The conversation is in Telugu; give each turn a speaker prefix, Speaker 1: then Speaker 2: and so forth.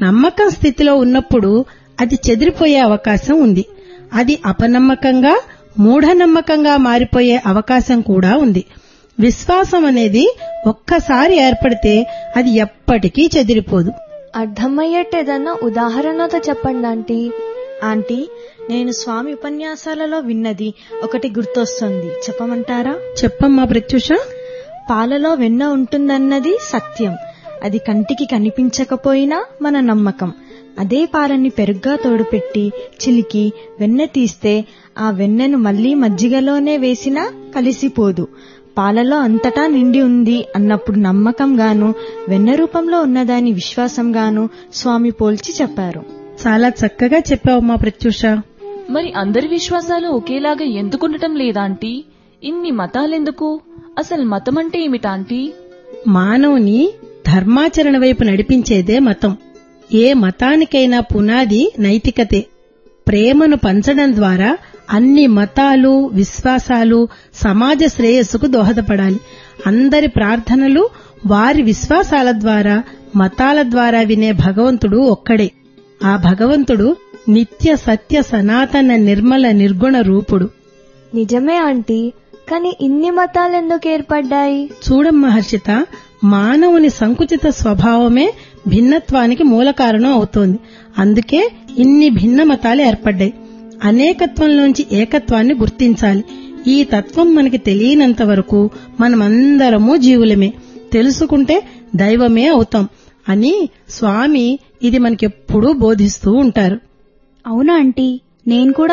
Speaker 1: నమ్మకం స్థితిలో ఉన్నప్పుడు అది చెదిరిపోయే అవకాశం ఉంది అది అపనమ్మకంగా మూఢనమ్మకంగా మారిపోయే అవకాశం కూడా ఉంది విశ్వాసం అనేది ఒక్కసారి ఏర్పడితే అది ఎప్పటికీ చెదిరిపోదు
Speaker 2: అర్థమయ్యేట్టు ఏదన్నా ఉదాహరణతో చెప్పండి ఆంటీ
Speaker 3: ఆంటీ నేను స్వామి ఉపన్యాసాలలో విన్నది ఒకటి గుర్తొస్తుంది చెప్పమంటారా
Speaker 1: చెప్పమ్మా ప్రత్యూష
Speaker 3: పాలలో వెన్న ఉంటుందన్నది సత్యం అది కంటికి కనిపించకపోయినా మన నమ్మకం అదే పాలని పెరుగ్గా తోడుపెట్టి చిలికి వెన్న తీస్తే ఆ వెన్నను మళ్లీ మజ్జిగలోనే వేసినా కలిసిపోదు పాలలో అంతటా నిండి ఉంది అన్నప్పుడు నమ్మకంగాను వెన్న రూపంలో ఉన్నదాని విశ్వాసంగాను స్వామి పోల్చి చెప్పారు
Speaker 1: చాలా చక్కగా చెప్పావమ్మా ప్రత్యూష
Speaker 4: మరి అందరి విశ్వాసాలు ఒకేలాగా ఎందుకుండటం లేదాంటీ ఇన్ని మతాలెందుకు అసలు మతం అంటే ఏమిటాంటీ
Speaker 1: మానవుని ధర్మాచరణ వైపు నడిపించేదే మతం ఏ మతానికైనా పునాది నైతికతే ప్రేమను పంచడం ద్వారా అన్ని మతాలు విశ్వాసాలు సమాజ శ్రేయస్సుకు దోహదపడాలి అందరి ప్రార్థనలు వారి విశ్వాసాల ద్వారా మతాల ద్వారా వినే భగవంతుడు ఒక్కడే ఆ భగవంతుడు నిత్య సత్య సనాతన నిర్మల నిర్గుణ రూపుడు
Speaker 2: నిజమే ఆంటీ కానీ ఇన్ని మతాలు ఎందుకు ఏర్పడ్డాయి
Speaker 1: చూడమ్మ హర్షిత మానవుని సంకుచిత స్వభావమే భిన్నత్వానికి మూల కారణం అవుతోంది అందుకే ఇన్ని భిన్న మతాలు ఏర్పడ్డాయి అనేకత్వంలోంచి ఏకత్వాన్ని గుర్తించాలి ఈ తత్వం మనకి తెలియనంత వరకు మనమందరము జీవులమే తెలుసుకుంటే దైవమే అవుతాం అని స్వామి ఇది మనకెప్పుడూ బోధిస్తూ ఉంటారు
Speaker 5: అవునా ఆంటీ నేను కూడా